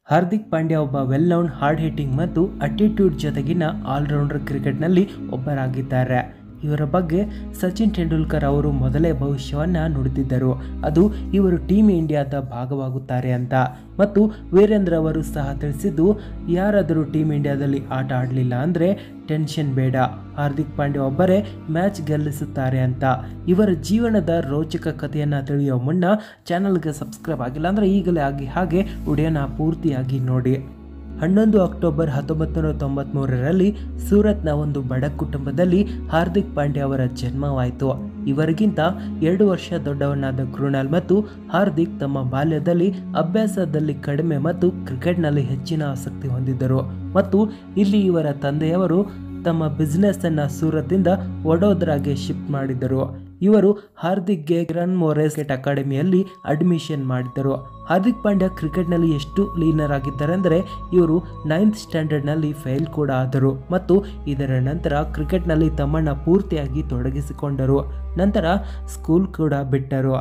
ಹಾರ್ದಿಕ್ ಪಾಂಡ್ಯ ಒಬ್ಬ well known hard hitting ಮತ್ತು attitude ಜೊತೆಗಿನ ಆಲ್ರೌಂಡರ್ ಕ್ರಿಕೆಟ್ನಲ್ಲಿ ಒಬ್ಬರಾಗಿದ್ದಾರೆ ಇವರ ಬಗ್ಗೆ ಸಚಿನ್ ತೆಂಡೂಲ್ಕರ್ ಅವರು ಮೊದಲೇ ಭವಿಷ್ಯವನ್ನು ನುಡಿದಿದ್ದರು ಅದು ಇವರು ಟೀಮ್ ಇಂಡಿಯಾದ ಭಾಗವಾಗುತ್ತಾರೆ ಅಂತ ಮತ್ತು ವೀರೇಂದ್ರ ಅವರು ಸಹ ತಿಳಿಸಿದ್ದು ಯಾರಾದರೂ ಟೀಮ್ ಇಂಡಿಯಾದಲ್ಲಿ ಆಟ ಆಡಲಿಲ್ಲ ಅಂದರೆ ಟೆನ್ಷನ್ ಬೇಡ ಹಾರ್ದಿಕ್ ಪಾಂಡ್ಯ ಒಬ್ಬರೇ ಮ್ಯಾಚ್ ಗೆಲ್ಲಿಸುತ್ತಾರೆ ಅಂತ ಇವರ ಜೀವನದ ರೋಚಕ ಕಥೆಯನ್ನು ತಿಳಿಯುವ ಮುನ್ನ ಚಾನಲ್ಗೆ ಸಬ್ಸ್ಕ್ರೈಬ್ ಆಗಿಲ್ಲ ಅಂದರೆ ಈಗಲೇ ಆಗಿ ಹಾಗೆ ವಿಡಿಯೋನ ಪೂರ್ತಿಯಾಗಿ ನೋಡಿ ಹನ್ನೊಂದು ಅಕ್ಟೋಬರ್ ಹತ್ತೊಂಬತ್ತು ನೂರ ತೊಂಬತ್ಮೂರರಲ್ಲಿ ಸೂರತ್ನ ಒಂದು ಬಡ ಕುಟುಂಬದಲ್ಲಿ ಹಾರ್ದಿಕ್ ಪಾಂಡ್ಯ ಅವರ ಜನ್ಮವಾಯಿತು ಇವರಿಗಿಂತ ಎರಡು ವರ್ಷ ದೊಡ್ಡವನಾದ ಕೃಣಾಲ್ ಮತ್ತು ಹಾರ್ದಿಕ್ ತಮ್ಮ ಬಾಲ್ಯದಲ್ಲಿ ಅಭ್ಯಾಸದಲ್ಲಿ ಕಡಿಮೆ ಮತ್ತು ಕ್ರಿಕೆಟ್ನಲ್ಲಿ ಹೆಚ್ಚಿನ ಆಸಕ್ತಿ ಹೊಂದಿದ್ದರು ಮತ್ತು ಇಲ್ಲಿ ಇವರ ತಂದೆಯವರು ತಮ್ಮ ಬಿಸ್ನೆಸ್ ಅನ್ನ ಸೂರತ್ನಿಂದ ವಡೋದರಾಗೆ ಶಿಫ್ಟ್ ಮಾಡಿದ್ದರು ಇವರು ಹಾರ್ದಿಕ್ಗೆ ಕಿರಣ್ ಮೋರೆಸ್ ಕ್ರಿಕೆಟ್ ಅಕಾಡೆಮಿಯಲ್ಲಿ ಅಡ್ಮಿಷನ್ ಮಾಡಿದ್ದರು ಹಾರ್ದಿಕ್ ಪಾಂಡ್ಯ ಕ್ರಿಕೆಟ್ನಲ್ಲಿ ಎಷ್ಟು ಲೀನರ್ ಆಗಿದ್ದಾರೆ ಅಂದರೆ ಇವರು ನೈನ್ತ್ ಸ್ಟ್ಯಾಂಡರ್ಡ್ನಲ್ಲಿ ಫೇಲ್ ಕೂಡ ಆದರು ಮತ್ತು ಇದರ ನಂತರ ಕ್ರಿಕೆಟ್ನಲ್ಲಿ ತಮ್ಮನ್ನು ಪೂರ್ತಿಯಾಗಿ ತೊಡಗಿಸಿಕೊಂಡರು ನಂತರ ಸ್ಕೂಲ್ ಕೂಡ ಬಿಟ್ಟರು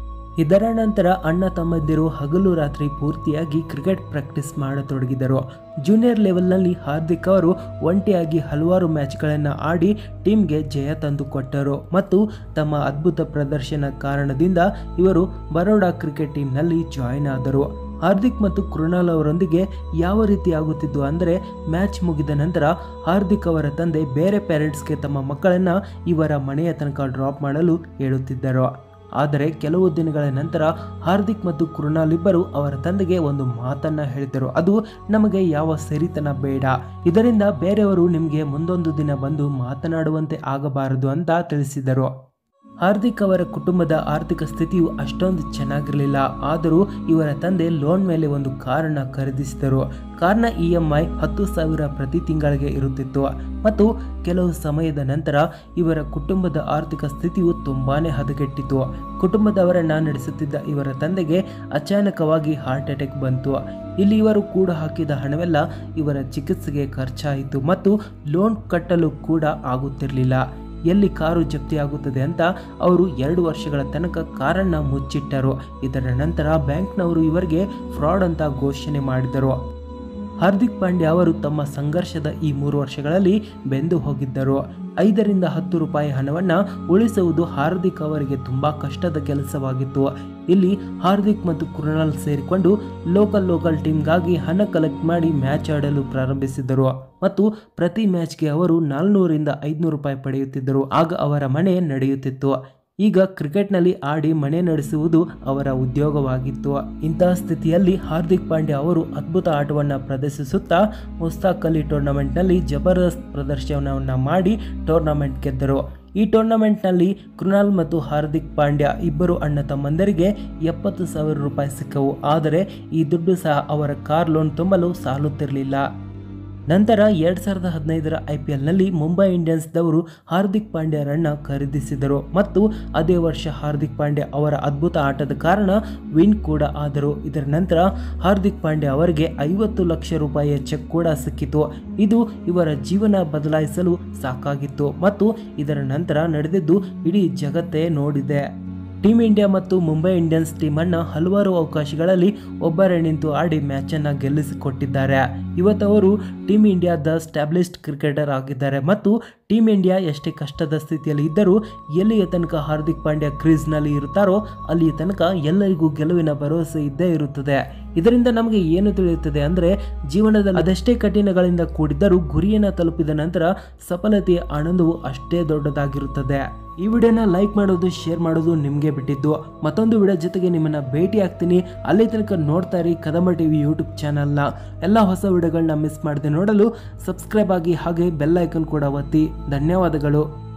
ಇದರ ನಂತರ ಅಣ್ಣ ತಮ್ಮಂದಿರು ಹಗಲು ರಾತ್ರಿ ಪೂರ್ತಿಯಾಗಿ ಕ್ರಿಕೆಟ್ ಪ್ರಾಕ್ಟೀಸ್ ಮಾಡತೊಡಗಿದರು ಜೂನಿಯರ್ ಲೆವೆಲ್ನಲ್ಲಿ ಹಾರ್ದಿಕ್ ಅವರು ಒಂಟಿಯಾಗಿ ಹಲವಾರು ಮ್ಯಾಚ್ಗಳನ್ನು ಆಡಿ ಟೀಮ್ಗೆ ಜಯ ತಂದುಕೊಟ್ಟರು ಮತ್ತು ತಮ್ಮ ಅದ್ಭುತ ಪ್ರದರ್ಶನ ಕಾರಣದಿಂದ ಇವರು ಬರೋಡಾ ಕ್ರಿಕೆಟ್ ಟೀಮ್ನಲ್ಲಿ ಜಾಯಿನ್ ಆದರು ಹಾರ್ದಿಕ್ ಮತ್ತು ಕೃಣಾಲ್ ಅವರೊಂದಿಗೆ ಯಾವ ರೀತಿ ಆಗುತ್ತಿದ್ದು ಅಂದರೆ ಮ್ಯಾಚ್ ಮುಗಿದ ನಂತರ ಹಾರ್ದಿಕ್ ಅವರ ತಂದೆ ಬೇರೆ ಪೇರೆಂಟ್ಸ್ಗೆ ತಮ್ಮ ಮಕ್ಕಳನ್ನು ಇವರ ಮನೆಯ ತನಕ ಡ್ರಾಪ್ ಮಾಡಲು ಹೇಳುತ್ತಿದ್ದರು ಆದರೆ ಕೆಲವು ದಿನಗಳ ನಂತರ ಹಾರ್ದಿಕ್ ಮತ್ತು ಕೃಣಾಲ್ ಇಬ್ಬರು ಅವರ ತಂದೆಗೆ ಒಂದು ಮಾತನ್ನ ಹೇಳಿದರು ಅದು ನಮಗೆ ಯಾವ ಸರಿತನ ಬೇಡ ಇದರಿಂದ ಬೇರೆಯವರು ನಿಮಗೆ ಮುಂದೊಂದು ದಿನ ಬಂದು ಮಾತನಾಡುವಂತೆ ಆಗಬಾರದು ಅಂತ ತಿಳಿಸಿದರು ಹಾರ್ದಿಕ್ ಅವರ ಕುಟುಂಬದ ಆರ್ಥಿಕ ಸ್ಥಿತಿಯು ಅಷ್ಟೊಂದು ಚೆನ್ನಾಗಿರಲಿಲ್ಲ ಆದರೂ ಇವರ ತಂದೆ ಲೋನ್ ಮೇಲೆ ಒಂದು ಕಾರನ್ನು ಖರೀದಿಸಿದರು ಕಾರ್ನ ಇ ಎಂ ಐ ಹತ್ತು ಸಾವಿರ ಪ್ರತಿ ತಿಂಗಳಿಗೆ ಇರುತ್ತಿತ್ತು ಮತ್ತು ಕೆಲವು ಸಮಯದ ನಂತರ ಇವರ ಕುಟುಂಬದ ಆರ್ಥಿಕ ಸ್ಥಿತಿಯು ತುಂಬಾನೇ ಹದಗೆಟ್ಟಿತು ಕುಟುಂಬದವರನ್ನ ನಡೆಸುತ್ತಿದ್ದ ಇವರ ತಂದೆಗೆ ಅಚಾನಕವಾಗಿ ಹಾರ್ಟ್ ಅಟ್ಯಾಕ್ ಬಂತು ಇಲ್ಲಿ ಇವರು ಕೂಡ ಹಾಕಿದ ಹಣವೆಲ್ಲ ಇವರ ಚಿಕಿತ್ಸೆಗೆ ಖರ್ಚಾಯಿತು ಮತ್ತು ಲೋನ್ ಕಟ್ಟಲು ಕೂಡ ಆಗುತ್ತಿರಲಿಲ್ಲ ಎಲ್ಲಿ ಕಾರು ಜಪ್ತಿಯಾಗುತ್ತದೆ ಅಂತ ಅವರು ಎರಡು ವರ್ಷಗಳ ತನಕ ಕಾರನ್ನು ಮುಚ್ಚಿಟ್ಟರು ಇದರ ನಂತರ ಬ್ಯಾಂಕ್ನವರು ಇವರಿಗೆ ಫ್ರಾಡ್ ಅಂತ ಘೋಷಣೆ ಮಾಡಿದರು ಹಾರ್ದಿಕ್ ಪಾಂಡ್ಯ ಅವರು ತಮ್ಮ ಸಂಘರ್ಷದ ಈ ಮೂರು ವರ್ಷಗಳಲ್ಲಿ ಬೆಂದು ಹೋಗಿದ್ದರು ಐದರಿಂದ ಹತ್ತು ರೂಪಾಯಿ ಹಣವನ್ನು ಉಳಿಸುವುದು ಹಾರ್ದಿಕ್ ಅವರಿಗೆ ತುಂಬಾ ಕಷ್ಟದ ಕೆಲಸವಾಗಿತ್ತು ಇಲ್ಲಿ ಹಾರ್ದಿಕ್ ಮತ್ತು ಕೃಣಾಲ್ ಸೇರಿಕೊಂಡು ಲೋಕಲ್ ಲೋಕಲ್ ಟೀಮ್ಗಾಗಿ ಹಣ ಕಲೆಕ್ಟ್ ಮಾಡಿ ಮ್ಯಾಚ್ ಆಡಲು ಪ್ರಾರಂಭಿಸಿದರು ಮತ್ತು ಪ್ರತಿ ಮ್ಯಾಚ್ಗೆ ಅವರು ನಾಲ್ನೂರಿಂದ ಐದುನೂರು ರೂಪಾಯಿ ಪಡೆಯುತ್ತಿದ್ದರು ಆಗ ಅವರ ಮನೆ ನಡೆಯುತ್ತಿತ್ತು ಈಗ ಕ್ರಿಕೆಟ್ನಲ್ಲಿ ಆಡಿ ಮನೆ ನಡೆಸುವುದು ಅವರ ಉದ್ಯೋಗವಾಗಿತ್ತು ಇಂತಹ ಸ್ಥಿತಿಯಲ್ಲಿ ಹಾರ್ದಿಕ್ ಪಾಂಡ್ಯ ಅವರು ಅದ್ಭುತ ಆಟವನ್ನು ಪ್ರದರ್ಶಿಸುತ್ತಾ ಮುಸ್ತಾಕ್ ಅಲಿ ಟೂರ್ನಮೆಂಟ್ನಲ್ಲಿ ಜಬರ್ದಸ್ತ್ ಪ್ರದರ್ಶನವನ್ನು ಮಾಡಿ ಟೂರ್ನಮೆಂಟ್ ಗೆದ್ದರು ಈ ಟೂರ್ನಮೆಂಟ್ನಲ್ಲಿ ಕೃಣಾಲ್ ಮತ್ತು ಹಾರ್ದಿಕ್ ಪಾಂಡ್ಯ ಇಬ್ಬರು ಅಣ್ಣ ತಮ್ಮಂದರಿಗೆ ಎಪ್ಪತ್ತು ಸಾವಿರ ರೂಪಾಯಿ ಸಿಕ್ಕವು ಆದರೆ ಈ ದುಡ್ಡು ಸಹ ಅವರ ಕಾರ್ ಲೋನ್ ತುಂಬಲು ಸಾಲುತ್ತಿರಲಿಲ್ಲ ನಂತರ ಎರಡು ಸಾವಿರದ ಹದಿನೈದರ ಐ ಪಿ ಎಲ್ನಲ್ಲಿ ಮುಂಬೈ ಇಂಡಿಯನ್ಸ್ದವರು ಹಾರ್ದಿಕ್ ಪಾಂಡ್ಯರನ್ನ ಖರೀದಿಸಿದರು ಮತ್ತು ಅದೇ ವರ್ಷ ಹಾರ್ದಿಕ್ ಪಾಂಡ್ಯ ಅವರ ಅದ್ಭುತ ಆಟದ ಕಾರಣ ವಿನ್ ಕೂಡ ಆದರು ಇದರ ನಂತರ ಹಾರ್ದಿಕ್ ಪಾಂಡ್ಯ ಅವರಿಗೆ ಐವತ್ತು ಲಕ್ಷ ರೂಪಾಯಿಯ ಚೆಕ್ ಕೂಡ ಸಿಕ್ಕಿತು ಇದು ಇವರ ಜೀವನ ಬದಲಾಯಿಸಲು ಸಾಕಾಗಿತ್ತು ಮತ್ತು ಇದರ ನಂತರ ನಡೆದಿದ್ದು ಇಡೀ ಜಗತ್ತೇ ನೋಡಿದೆ ಟೀಮ್ ಇಂಡಿಯಾ ಮತ್ತು ಮುಂಬೈ ಇಂಡಿಯನ್ಸ್ ಟೀಮನ್ನು ಹಲವಾರು ಅವಕಾಶಗಳಲ್ಲಿ ಒಬ್ಬರೇ ನಿಂತು ಆಡಿ ಮ್ಯಾಚನ್ನು ಗೆಲ್ಲಿಸಿಕೊಟ್ಟಿದ್ದಾರೆ ಇವತ್ತವರು ಟೀಮ್ ಇಂಡಿಯಾದ ಸ್ಟ್ಯಾಬ್ಲಿಷ್ಡ್ ಕ್ರಿಕೆಟರ್ ಆಗಿದ್ದಾರೆ ಮತ್ತು ಟೀಮ್ ಇಂಡಿಯಾ ಎಷ್ಟೇ ಕಷ್ಟದ ಸ್ಥಿತಿಯಲ್ಲಿ ಇದ್ದರೂ ಎಲ್ಲಿಯ ತನಕ ಹಾರ್ದಿಕ್ ಪಾಂಡ್ಯ ಕ್ರೀಸ್ನಲ್ಲಿ ಇರುತ್ತಾರೋ ಅಲ್ಲಿಯ ತನಕ ಎಲ್ಲರಿಗೂ ಗೆಲುವಿನ ಭರವಸೆ ಇದ್ದೇ ಇರುತ್ತದೆ ಇದರಿಂದ ನಮಗೆ ಏನು ತಿಳಿಯುತ್ತದೆ ಅಂದರೆ ಜೀವನದಲ್ಲಿ ಅದೆಷ್ಟೇ ಕಠಿಣಗಳಿಂದ ಕೂಡಿದ್ದರೂ ಗುರಿಯನ್ನು ತಲುಪಿದ ನಂತರ ಸಫಲತೆಯ ಆನಂದವು ಅಷ್ಟೇ ದೊಡ್ಡದಾಗಿರುತ್ತದೆ ಈ ವಿಡಿಯೋನ ಲೈಕ್ ಮಾಡೋದು ಶೇರ್ ಮಾಡೋದು ನಿಮಗೆ ಬಿಟ್ಟಿದ್ದು ಮತ್ತೊಂದು ವಿಡಿಯೋ ಜೊತೆಗೆ ನಿಮ್ಮನ್ನ ಭೇಟಿ ಆಗ್ತೀನಿ ಅಲ್ಲಿ ತನಕ ನೋಡ್ತಾ ಇರಿ ಕದಂಬ ಟಿವಿ ಯೂಟ್ಯೂಬ್ ಚಾನಲ್ನ ಎಲ್ಲ ಹೊಸ ವಿಡಿಯೋಗಳನ್ನ ಮಿಸ್ ಮಾಡದೆ ನೋಡಲು ಸಬ್ಸ್ಕ್ರೈಬ್ ಆಗಿ ಹಾಗೆ ಬೆಲ್ ಐಕನ್ ಕೂಡ ಒತ್ತಿ ಧನ್ಯವಾದಗಳು